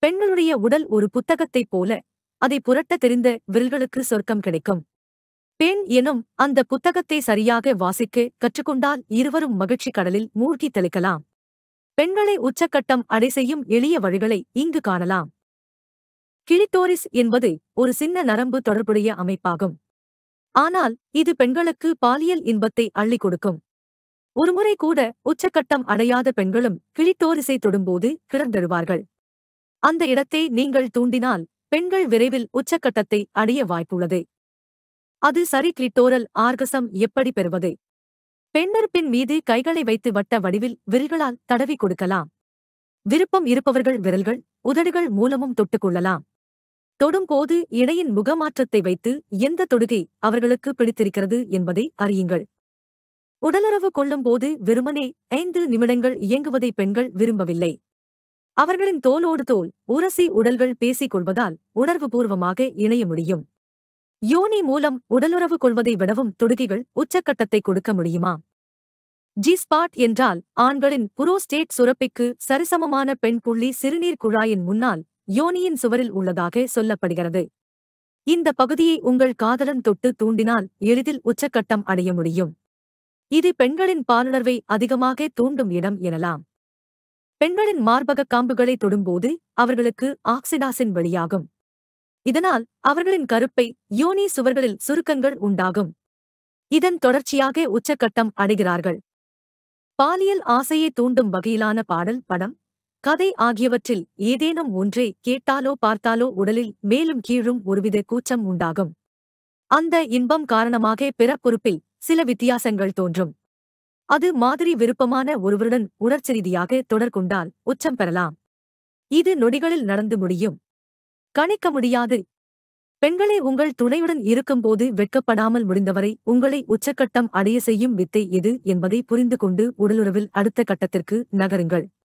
பெண்களுடைய உடல் ஒரு புத்தகத்தைப் போல அதை புரட்ட தெரிந்த விரல்களுக்கு சொர்க்கம் கிடைக்கும் பெண் எனும் அந்த புத்தகத்தை சரியாக வாசிக்க கற்றுக்கொண்டால் இருவரும் மகிழ்ச்சி கடலில் மூழ்கி தெளிக்கலாம் பெண்களை உச்சக்கட்டம் அடை செய்யும் எளிய வழிகளை இங்கு காணலாம் கிளிட்டோரிஸ் என்பது ஒரு சின்ன நரம்பு தொடர்புடைய அமைப்பாகும் ஆனால் இது பெண்களுக்கு பாலியல் இன்பத்தை அள்ளிக் கொடுக்கும் ஒருமுறை கூட உச்சக்கட்டம் அடையாத பெண்களும் கிளிட்டோரிஸை தொடும்போது கிளர்ந்தெழுவார்கள் அந்த இடத்தை நீங்கள் தூண்டினால் பெண்கள் விரைவில் உச்சக்கட்டத்தை அடைய வாய்ப்புள்ளது அது சரி கிளிட்டோரல் ஆர்கசம் எப்படி பெறுவது பெண்ணறுப்பின் மீது கைகளை வைத்து வட்ட வடிவில் விரல்களால் தடவி கொடுக்கலாம் விருப்பம் இருப்பவர்கள் விரல்கள் உதடுகள் மூலமும் தொட்டுக் கொள்ளலாம் தொடும்போது இணையின் முகமாற்றத்தை வைத்து எந்த தொடுகை அவர்களுக்கு பிடித்திருக்கிறது என்பதை அறியுங்கள் உடலுறவு கொள்ளும்போது வெறுமனே ஐந்து நிமிடங்கள் இயங்குவதை பெண்கள் விரும்பவில்லை அவர்களின் தோலோடு தோல் உரசி உடல்கள் பேசிக் கொள்வதால் உணர்வுபூர்வமாக இணைய முடியும் யோனி மூலம் உடலுறவு கொள்வதை விடவும் தொடுகைகள் உச்சக்கட்டத்தை கொடுக்க முடியுமா ஜி ஸ்பாட் என்றால் ஆண்களின் புரோஸ்டேட் சுரப்பிக்கு சரிசமமான பெண் புள்ளி சிறுநீர் குழாயின் முன்னால் யோனியின் சுவரில் உள்ளதாக சொல்லப்படுகிறது இந்த பகுதியை உங்கள் காதலன் தொட்டு தூண்டினால் எளிதில் உச்சக்கட்டம் அடைய முடியும் இது பெண்களின் பாலுணர்வை அதிகமாக தூண்டும் இடம் எனலாம் பெண்களின் மார்பக காம்புகளை தொடும்போது அவர்களுக்கு ஆக்சிடாசின் வெளியாகும் இதனால் அவர்களின் கருப்பை யோனி சுவர்களில் சுருக்கங்கள் உண்டாகும் இதன் தொடர்ச்சியாக உச்சக்கட்டம் அடைகிறார்கள் பாலியல் ஆசையை தூண்டும் வகையிலான பாடல் படம் கதை ஆகியவற்றில் ஏதேனும் ஒன்றே கேட்டாலோ பார்த்தாலோ உடலில் மேலும் கீழும் ஒருவித கூச்சம் உண்டாகும் அந்த இன்பம் காரணமாக பிறப்புறுப்பில் சில வித்தியாசங்கள் தோன்றும் அது மாதிரி விருப்பமான ஒருவருடன் உணர்ச்சி ரீதியாக தொடர் கொண்டால் உச்சம் பெறலாம் இது நொடிகளில் நடந்து முடியும் கணிக்க முடியாது பெண்களே உங்கள் துணையுடன் இருக்கும்போது வெட்கப்படாமல் முடிந்தவரை உங்களை உச்சக்கட்டம் அடைய செய்யும் வித்தை எது என்பதை புரிந்து கொண்டு உடலுறவில் அடுத்த கட்டத்திற்கு நகருங்கள்